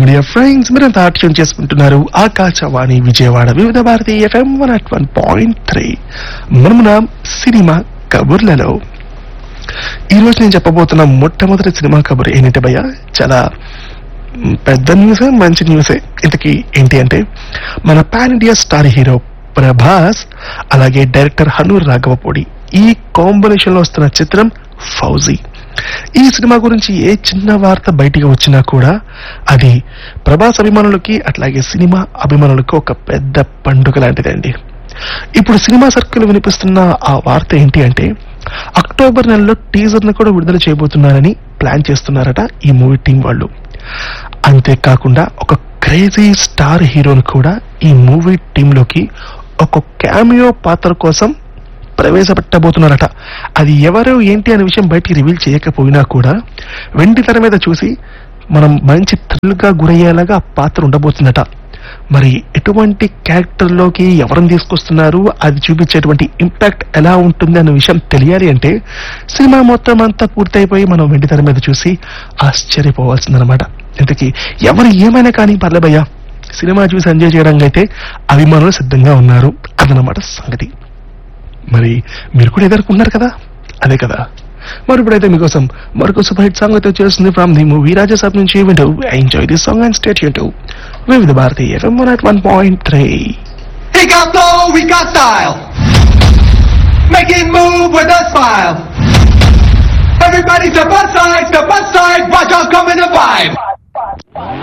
Dear friends మీరంతా atom చేసుకుంటున్నారు Akashvani Vijayawada Vividh Bharati FM one at one point three మనమున సినిమా కబుర్లలో ఈ రోజు నేను చెప్పబోతున్న మొట్టమొదటి సినిమా కబుర్ ఏంటంటే భయ్య చాలా మ్, పెద్ద న్యూసే మంచి న్యూసే ఇంతకీ ఏంటి అంటే మన pan India star hero Prabhas అలాగే డైరెక్టర్ హనూర్ రాఘవపూడి ఈ కాంబినేషన్ లో వస్తున్న చిత్రం ఫౌజీ ఈ సినిమా గురించి ఏ చిన్న వార్త బయటికి వచ్చినా కూడా అది ప్రభాస్ అభిమానులకి అట్లాగే సినిమా అభిమానులకు ఒక పెద్ద పండుగ లాంటిదండి ఇప్పుడు సినిమా సర్కిల్ వినిపిస్తున్న ఆ వార్త ఏంటి అంటే అక్టోబర్ నెలలో టీజర్ ను కూడా విడుదల చేయబోతున్నారని ప్లాన్ చేస్తున్నారట ఈ మూవీ టీం వాళ్ళు అంతేకాకుండా ఒక క్రేజీ స్టార్ హీరోను కూడా ఈ మూవీ టీంలోకి ఒక క్యామియో పాత్ర కోసం ప్రవేశపెట్టబోతున్నారట అది ఎవరు ఏంటి అనే విషయం బయటికి రివీల్ చేయకపోయినా కూడా వెండి తెర మీద చూసి మనం మంచి థ్రిల్ గా గురయ్యేలాగా ఆ పాత్ర ఉండబోతుందట మరి ఎటువంటి క్యారెక్టర్ లోకి ఎవరిని తీసుకొస్తున్నారు అది చూపించేటువంటి ఇంపాక్ట్ ఎలా ఉంటుంది అన్న విషయం తెలియాలి అంటే సినిమా మొత్తం అంతా పూర్తయిపోయి మనం వెండి తెర మీద చూసి ఆశ్చర్యపోవాల్సిందనమాట ఇంతకీ ఎవరు ఏమైనా కానీ పర్లేబయ్యా సినిమా చూసి ఎంజాయ్ చేయడానికి అయితే అభిమానులు సిద్ధంగా ఉన్నారు అదనమాట సంగతి మరి మీరు కూడా ఎదుర్కొన్నారు కదా అదే కదా మరి ఇప్పుడైతే మీకోసం మరొక సూపర్ హిట్ సాంగ్ అయితే వచ్చేస్తుంది ఫ్రమ్ ది మూవీ రాజసాబ్ నుంచి వింటూ enjoy the song and stay యూన్ Vividh Bharati FM one at one point three He got flow, we got style. Making move with a smile. Everybody step aside, step aside, watch out coming to vibe.